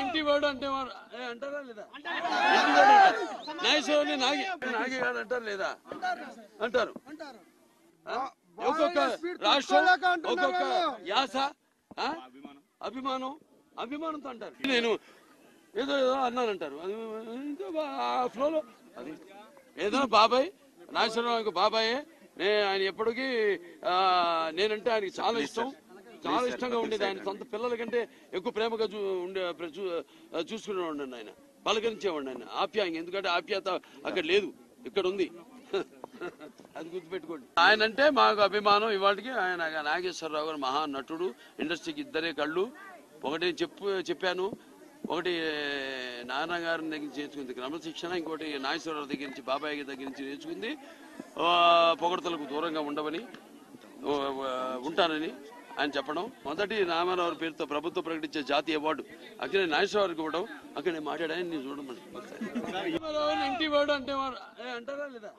ఇంటి వాడు అంటే వాడు- ఏ, అంటారా లేదా నాగేశ్వరుని నాగి నాగేగాడు అంటారు లేదా అంటారు ఆ? ఒక్కొక్క రాష్ట్రం ఒక్కొక్క యాస ఆ? అభిమానం అభిమానంతో అంటారు నేను ఏదో ఏదో అన్నానంటారు అది ఏదో బా- ఆ ఫ్లోలో అది ఏదో బాబాయ్ నాగేశ్వరరావు బాబాయే నే ఆయన ఎప్పటికీ ఆ, నేనంటే ఆయనకి చాలా ఇష్టం చాలా ఇష్టంగా ఉండేది ఆయన సొంత పిల్లల కంటే ఎక్కువ ప్రేమగా చూ ఉండే ప్ర- చూ చూసుకునేవాడిని ఆయన పలకరించేవాడిని ఆయన ఆప్యాయంగా ఎందుకంటే ఆప్యాయత అక్కడ లేదు ఇక్కడ ఉంది అది గుర్తుపెట్టుకోండి ఆయన అంటే మాకు అభిమానం ఇవాటికి ఆయన నాగేశ్వరరావు గారు మహా నటుడు ఇండస్ట్రీకి ఇద్దరే కళ్ళు ఒకటి చెప్పు చెప్పాను ఒకటి నాన్న గారి దగ్గర నుంచి నేర్చుకుంది క్రమశిక్షణ ఇంకోటి నాగేశ్వరరావు దగ్గర నుంచి బాబాయ్ గారి దగ్గర నుంచి నేర్చుకుంది ఆ, పొగడతలకు దూరంగా ఉండవని ఓ, ఆ, ఉంటానని ఆయన చెప్పడం మొదటి రామారావు పేరుతో ప్రభుత్వం ప్రకటించే జాతీయ అవార్డు అక్కడ నాగేశ్వరరావుకి ఇవ్వడం అక్కడ నేను మాట్లాడాను నేను చూడమని రామారావుని ఇంటి వాడు అంటే వాడు ఏ, అంటారా లేదా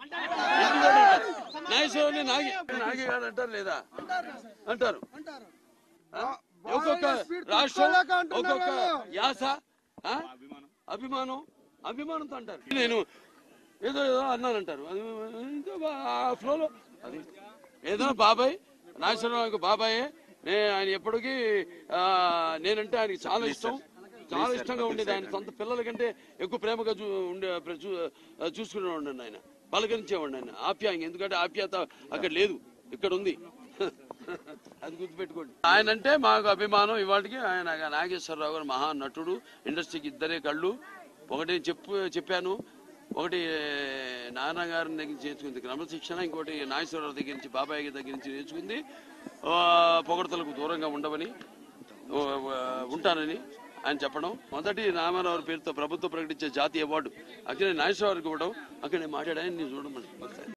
నాగేశ్వరుని నాగి నాగేగాడు అంటారు లేదా అంటారు ఆ? ఒక్కొక్క రాష్ట్రం ఒక్కొక్క యాస ఆ? అభిమానం అభిమానంతో అంటారు నేను ఏదో ఏదో అన్నానంటారు అది ఏదో బా- ఆ ఫ్లోలో అది ఏదో బాబాయ్ నాగేశ్వరరావు బాబాయే నే ఆయన ఎప్పటికీ ఆ, నేనంటే ఆయనకి చాలా ఇష్టం చాలా ఇష్టంగా ఉండేది ఆయన సొంత పిల్లల కంటే ఎక్కువ ప్రేమగా చూ ఉండే ప్ర- చూ చూసుకునేవాడిని ఆయన పలకరించేవాడిని ఆయన ఆప్యాయంగా ఎందుకంటే ఆప్యాయత అక్కడ లేదు ఇక్కడ ఉంది అది గుర్తుపెట్టుకోండి ఆయన అంటే మాకు అభిమానం ఇవాటికి ఆయన నాగేశ్వరరావు గారు మహా నటుడు ఇండస్ట్రీకి ఇద్దరే కళ్ళు ఒకటి చెప్పు చెప్పాను ఒకటి నాన్న గారి దగ్గర నుంచి నేర్చుకుంది క్రమశిక్షణ ఇంకోటి నాగేశ్వరరావు దగ్గర నుంచి బాబాయ్ గారి దగ్గర నుంచి నేర్చుకుంది ఆ, పొగడతలకు దూరంగా ఉండవని ఓ, ఆ, ఉంటానని ఆయన చెప్పడం మొదటి రామారావు పేరుతో ప్రభుత్వం ప్రకటించే జాతీయ అవార్డు అక్కడ నాగేశ్వరరావుకి ఇవ్వడం అక్కడ నేను మాట్లాడాను నేను చూడమని